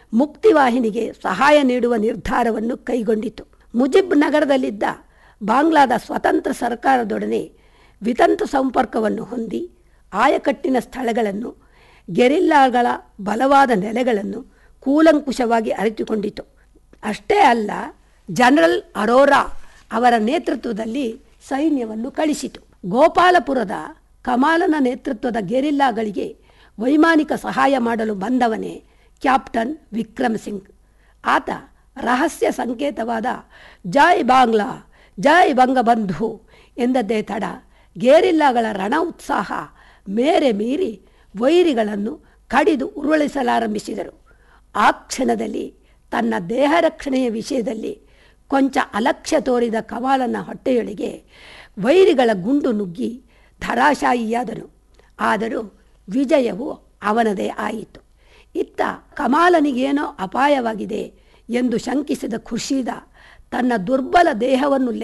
ಮುಕ್ತಿವಾಹಿನಿಗೆ ಸಹಾಯ ನೀಡುವ ನಿರ್ಧಾರವನ್ನು ಕೈಗೊಂಡಿತು ಮುಜಿಬ್ ನಗರದಲ್ಲಿದ್ದ ಬಾಂಗ್ಲಾದ ಸ್ವತಂತ್ರ ಸರ್ಕಾರದೊಡನೆ ವಿತಂತು ಸಂಪರ್ಕವನ್ನು ಹೊಂದಿ ಆಯಕಟ್ಟಿನ ಸ್ಥಳಗಳನ್ನು ಗೆರಿಲ್ಲಾಗಳ ಬಲವಾದ ನೆಲೆಗಳನ್ನು ಕೂಲಂಕುಷವಾಗಿ ಅರಿತುಕೊಂಡಿತು ಅಷ್ಟೇ ಅಲ್ಲ ಜನರಲ್ ಅರೋರಾ ಅವರ ನೇತೃತ್ವದಲ್ಲಿ ಸೈನ್ಯವನ್ನು ಕಳಿಸಿತು ಗೋಪಾಲಪುರದ ಕಮಾಲನ ನೇತೃತ್ವದ ಗೆರಿಲ್ಲಾಗಳಿಗೆ ವೈಮಾನಿಕ ಸಹಾಯ ಮಾಡಲು ಬಂದವನೇ ಕ್ಯಾಪ್ಟನ್ ವಿಕ್ರಮ್ ಸಿಂಗ್ ಆತ ರಹಸ್ಯ ಸಂಕೇತವಾದ ಜೈ ಬಾಂಗ್ಲಾ ಜೈ ಬಂಗಬಂಧು ಎಂದದ್ದೇ ತಡ ಗೇರಿಲ್ಲಾಗಳ ರಣ ಉತ್ಸಾಹ ಮೇರೆ ಮೀರಿ ವೈರಿಗಳನ್ನು ಕಡಿದು ಉರುಳಿಸಲಾರಂಭಿಸಿದರು ಆ ಕ್ಷಣದಲ್ಲಿ ತನ್ನ ದೇಹ ರಕ್ಷಣೆಯ ವಿಷಯದಲ್ಲಿ ಕೊಂಚ ಅಲಕ್ಷ್ಯ ತೋರಿದ ಕಮಾಲನ ಹೊಟ್ಟೆಯೊಳಗೆ ವೈರಿಗಳ ಗುಂಡು ನುಗ್ಗಿ ಧರಾಶಾಯಿಯಾದನು ಆದರೂ ವಿಜಯವು ಅವನದೇ ಆಯಿತು ಇತ್ತ ಕಮಾಲನಿಗೇನೋ ಅಪಾಯವಾಗಿದೆ ಎಂದು ಶಂಕಿಸಿದ ಖುರ್ಷೀದ ತನ್ನ ದುರ್ಬಲ ದೇಹವನ್ನು